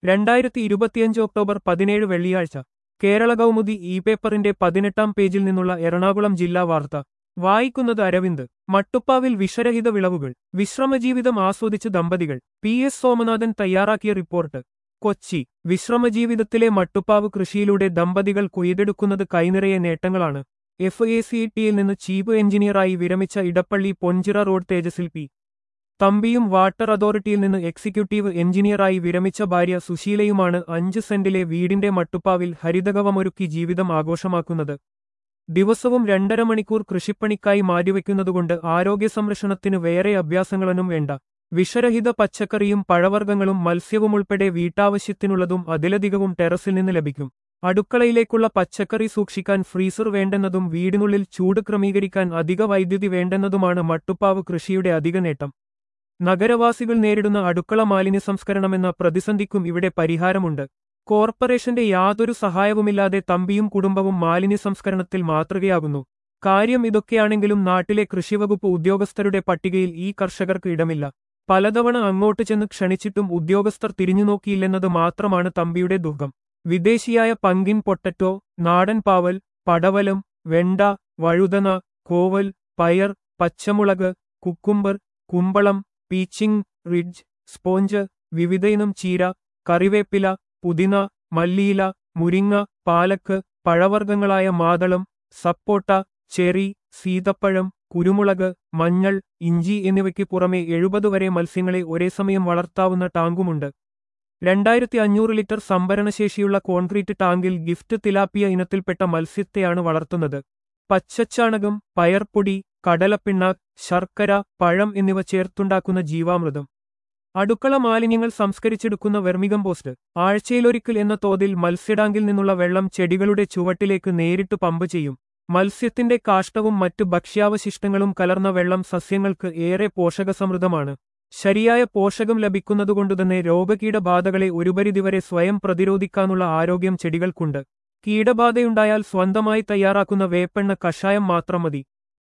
രണ്ടായിരത്തി ഇരുപത്തിയഞ്ച് ഒക്ടോബർ പതിനേഴ് വെള്ളിയാഴ്ച കേരള കൗമുദി ഇ പേപ്പറിന്റെ പതിനെട്ടാം പേജിൽ നിന്നുള്ള എറണാകുളം ജില്ലാ വാർത്ത വായിക്കുന്നത് അരവിന്ദ് മട്ടുപ്പാവിൽ വിഷരഹിത വിളവുകൾ വിശ്രമജീവിതം ആസ്വദിച്ച് ദമ്പതികൾ പി എസ് സോമനാഥൻ തയ്യാറാക്കിയ റിപ്പോർട്ട് കൊച്ചി വിശ്രമജീവിതത്തിലെ മട്ടുപ്പാവ് കൃഷിയിലൂടെ ദമ്പതികൾ കൊയ്തെടുക്കുന്നത് കൈനിറയെ നേട്ടങ്ങളാണ് എഫ് എ സി ടിയിൽ നിന്ന് ചീഫ് എഞ്ചിനീയറായി വിരമിച്ച ഇടപ്പള്ളി പൊഞ്ചിറ റോഡ് തേജസിൽ പി തമ്പിയും വാട്ടർ അതോറിറ്റിയിൽ നിന്ന് എക്സിക്യൂട്ടീവ് എഞ്ചിനീയറായി വിരമിച്ച ഭാര്യ സുശീലയുമാണ് അഞ്ച് സെന്റിലെ വീടിന്റെ മട്ടുപ്പാവിൽ ഹരിതകവമൊരുക്കി ജീവിതം ആഘോഷമാക്കുന്നത് ദിവസവും രണ്ടര മണിക്കൂർ കൃഷിപ്പണിക്കായി മാറ്റിവെക്കുന്നതുകൊണ്ട് ആരോഗ്യ സംരക്ഷണത്തിന് വേറെ അഭ്യാസങ്ങളൊന്നും വേണ്ട വിഷരഹിത പച്ചക്കറിയും പഴവർഗ്ഗങ്ങളും മത്സ്യവും ഉൾപ്പെടെ വീട്ടാവശ്യത്തിനുള്ളതും അതിലധികവും ടെറസിൽ നിന്ന് ലഭിക്കും അടുക്കളയിലേക്കുള്ള പച്ചക്കറി സൂക്ഷിക്കാൻ ഫ്രീസർ വേണ്ടെന്നതും വീടിനുള്ളിൽ ചൂട് ക്രമീകരിക്കാൻ അധിക വൈദ്യുതി വേണ്ടെന്നതുമാണ് മട്ടുപ്പാവ് കൃഷിയുടെ അധിക നേട്ടം നഗരവാസികൾ നേരിടുന്ന അടുക്കള മാലിന്യ സംസ്കരണമെന്ന പ്രതിസന്ധിക്കും ഇവിടെ പരിഹാരമുണ്ട് കോർപ്പറേഷന്റെ യാതൊരു സഹായവുമില്ലാതെ തമ്പിയും കുടുംബവും മാലിന്യ സംസ്കരണത്തിൽ മാതൃകയാകുന്നു കാര്യം ഇതൊക്കെയാണെങ്കിലും നാട്ടിലെ കൃഷിവകുപ്പ് ഉദ്യോഗസ്ഥരുടെ പട്ടികയിൽ ഈ കർഷകർക്ക് ഇടമില്ല പലതവണ അങ്ങോട്ട് ചെന്ന് ക്ഷണിച്ചിട്ടും ഉദ്യോഗസ്ഥർ തിരിഞ്ഞുനോക്കിയില്ലെന്നത് മാത്രമാണ് തമ്പിയുടെ ദുഃഖം വിദേശിയായ പങ്കിൻ പൊട്ടറ്റോ നാടൻ പാവൽ പടവലം വെണ്ട വഴുതന കോവൽ പയർ പച്ചമുളക് കുക്കുംബർ കുമ്പളം പീച്ചിങ് റിഡ്ജ് സ്പോഞ്ച് വിവിധയിനം ചീര കറിവേപ്പില പുതിന മല്ലിയില മുരിങ്ങ പാലക്ക് പഴവർഗ്ഗങ്ങളായ മാതളം സപ്പോട്ട ചെറി സീതപ്പഴം കുരുമുളക് മഞ്ഞൾ ഇഞ്ചി എന്നിവയ്ക്ക് പുറമെ എഴുപത് വരെ മത്സ്യങ്ങളെ ഒരേ സമയം വളർത്താവുന്ന ടാങ്കുമുണ്ട് രണ്ടായിരത്തി അഞ്ഞൂറ് ലിറ്റർ സംഭരണശേഷിയുള്ള കോൺക്രീറ്റ് ടാങ്കിൽ ഗിഫ്റ്റ് തിലാപ്പിയ ഇനത്തിൽപ്പെട്ട മത്സ്യത്തെയാണ് വളർത്തുന്നത് പച്ചച്ചാണകം പയർപ്പൊടി കടലപ്പിണ്ണാക്ക് ശർക്കര പഴം എന്നിവ ചേർത്തുണ്ടാക്കുന്ന ജീവാമൃതം അടുക്കള മാലിന്യങ്ങൾ സംസ്കരിച്ചെടുക്കുന്ന വെർമികംപോസ്റ്റ് ആഴ്ചയിലൊരിക്കൽ എന്ന തോതിൽ മത്സ്യടാങ്കിൽ നിന്നുള്ള വെള്ളം ചെടികളുടെ ചുവട്ടിലേക്ക് നേരിട്ട് പമ്പ് ചെയ്യും മത്സ്യത്തിന്റെ കാഷ്ടവും മറ്റു ഭക്ഷ്യാവശിഷ്ടങ്ങളും കലർന്ന വെള്ളം സസ്യങ്ങൾക്ക് ഏറെ പോഷകസമൃദ്ധമാണ് ശരിയായ പോഷകം ലഭിക്കുന്നതുകൊണ്ടുതന്നെ രോഗകീടബാധകളെ ഒരുപരിധിവരെ സ്വയം പ്രതിരോധിക്കാനുള്ള ആരോഗ്യം ചെടികൾക്കുണ്ട് കീടബാധയുണ്ടായാൽ സ്വന്തമായി തയ്യാറാക്കുന്ന വേപ്പെണ്ണ കഷായം മാത്രം മതി